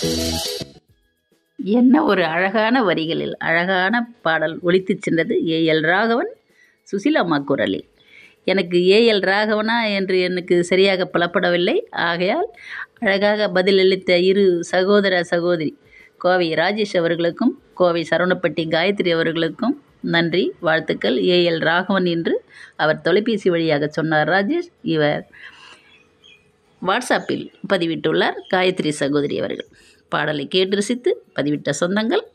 என்ன ஒரு அழகான வரிகளில் அழகான பாடல் ஒலித்துச் சென்றது ஏஎல் ராகவன் சுசிலாம்மா குரலில் எனக்கு ஏஎல் ராகவனா என்று எனக்கு சரியாக புலப்படவில்லை ஆகையால் அழகாக பதிலளித்த இரு சகோதர சகோதரி கோவை ராஜேஷ் அவர்களுக்கும் கோவை சரவணப்பட்டி காயத்ரி அவர்களுக்கும் நன்றி வாழ்த்துக்கள் ஏஎல் ராகவன் என்று அவர் தொலைபேசி வழியாக சொன்னார் ராஜேஷ் இவர் வாட்ஸ்அப்பில் பதிவிட்டுள்ளார் காயத்ரி சகோதரி அவர்கள் பாடலை கேட்டு ரசித்து பதிவிட்ட சொந்தங்கள்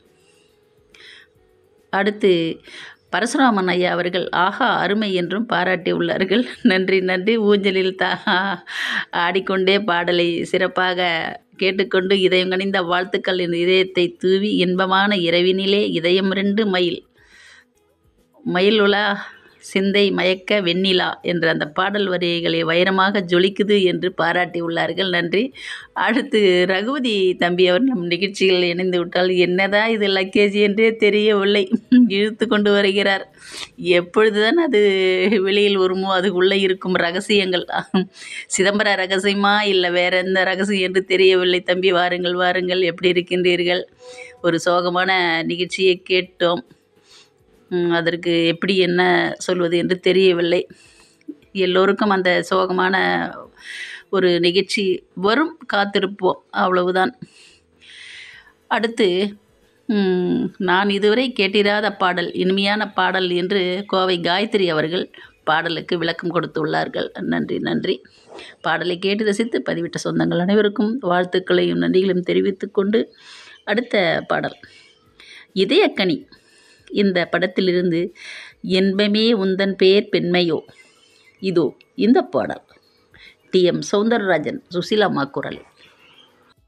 அடுத்து பரசுராமன் ஐயா அவர்கள் ஆஹா அருமை என்றும் பாராட்டி உள்ளார்கள் நன்றி நன்றி ஊஞ்சலில் தா ஆடிக்கொண்டே பாடலை சிறப்பாக கேட்டுக்கொண்டு இதயம் கனிந்த வாழ்த்துக்கள் என் இதயத்தை தூவி இன்பமான இரவினிலே இதயம் ரெண்டு மயில் மயில் உலா சிந்தை மயக்க வெண்ணிலா என்ற அந்த பாடல் வரிகளை வைரமாக ஜொலிக்குது என்று பாராட்டி உள்ளார்கள் நன்றி அடுத்து ரகுவதி தம்பி அவர் நம் நிகழ்ச்சியில் இணைந்து விட்டால் என்னதான் இது லக்கேஜ் என்றே தெரியவில்லை இழுத்து கொண்டு வருகிறார் எப்பொழுதுதான் அது வெளியில் வருமோ அதுக்குள்ளே இருக்கும் ரகசியங்கள் சிதம்பர ரகசியமா இல்லை வேற எந்த ரகசியம் என்று தெரியவில்லை தம்பி வாருங்கள் வாருங்கள் எப்படி இருக்கின்றீர்கள் ஒரு சோகமான நிகழ்ச்சியை கேட்டோம் ம், அதற்கு எப்படி என்ன சொல்வது என்று தெரியவில்லை எல்லோருக்கும் அந்த சோகமான ஒரு நிகழ்ச்சி வரும் காத்திருப்போம் அவ்வளவுதான் அடுத்து ம், நான் இதுவரை கேட்டிராத பாடல் இனிமையான பாடல் என்று கோவை காயத்ரி அவர்கள் பாடலுக்கு விளக்கம் கொடுத்துள்ளார்கள் நன்றி நன்றி பாடலை கேட்டு ரசித்து பதிவிட்ட சொந்தங்கள் அனைவருக்கும் வாழ்த்துக்களையும் நன்றிகளையும் தெரிவித்துக் கொண்டு அடுத்த பாடல் இதயக்கனி இந்த படத்திலிருந்து என்பமே உந்தன் பேர் பெண்மையோ இதோ இந்த பாடல் டி எம் சௌந்தரராஜன் சுசீலாம்மா குரல்